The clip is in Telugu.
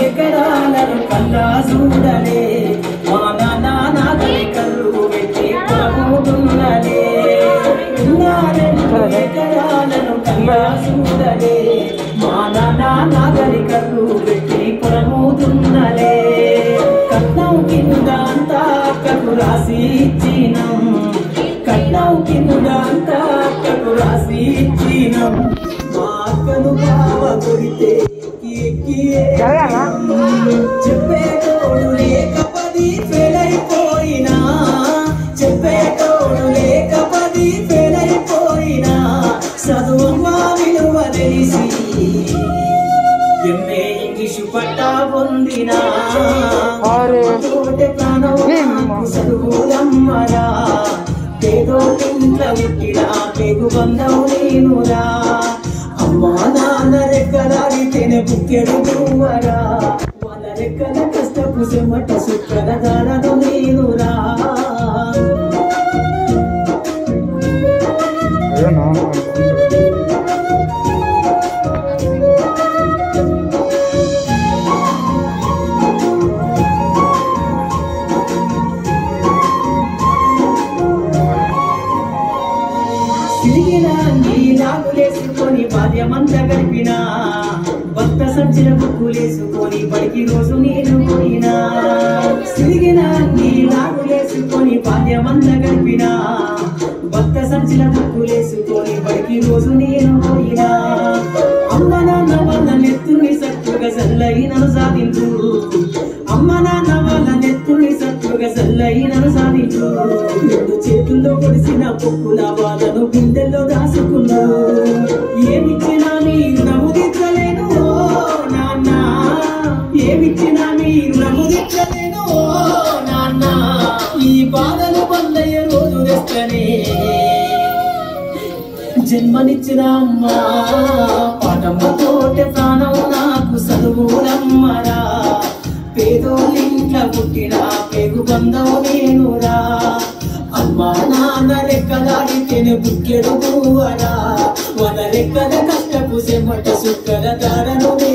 ఎకరాలను కల్లా చూడలే మా నాన్న నాగరికలు పెట్టి ప్రభుతున్నలే ఎన్నారెండు ఎకరాలను కల్లా చూడలే మా నాన్న నాగరికలు పెట్టి ప్రమోదున్నలే కట్నం కింద అంతా అక్కకు రాసి ఇచ్చినం కట్నం కింద అంతా అక్కకు రాసి ఇచ్చినం మా అక్కను బావ కొడితే ఎక్కి ఎక్కి చెప్పేటోడు లేకపది ఫెయిలైపోయినా చెప్పేటోడు లేకపది ఫెయిలైపోయినా చదువమ్మ విలువ తెలిసి ఎంఏ ఇంగ్లీషు పట్టా పొందినా తోటే ప్రాణం నాకు చదువులమ్మరా పేదో ఇంట్లో పుట్టిన పేగు బంధం నేనురా అమ్మా నాన్న రెక్కలాడితేనే బుక్కెడు నువ్వరా వాళ్ళ రెక్కల కష్టపు చెమట సుక్కల దాడను నేనురా తిరిగిన నీలాగులేసుకొని బాల్యమంతా గడిపిన భక్త సంచిన బుక్కులేసుకొని బడికి రోజు నేను పోయినా తిరిగిన నీలాగులేసుకొని బాల్యమంతా గడిపిన భక్త సంచిన బుక్కులేసుకొని బడికి రోజు నేను పోయినా అమ్మ నాన్న వాళ్ళ నెత్తుని సత్తుగా సల్లైనను సాధించు అమ్మ నాన్న వాళ్ళ నెత్తుని సత్తుగా సల్లైనను సాధించు రెండు చేతుల్లో పొడిసిన పొక్కుల బాధను గుండెల్లో దాసుకున్నా ఏమిచ్చినా మీరు నముదించలేను ఓ నాన్న ఏమిచ్చినా మీరు నముదించలేను ఓ నాన్న ఈ బాధను పొందయ్యే రోజు తెస్తనే జన్మనిచ్చిన అమ్మ పాఠమ్మతోటే ప్రాణం నాకు చదువులమ్మరా పేదోళ్ళింట్ల పుట్టిన పేగు బంధం నేనురా అమ్మా నాన్న రెక్కలాడితేనే బుక్కెడు పువ్వరా వాళ్ళ రెక్కల కష్టపు సెమ్మట సుక్కల దారను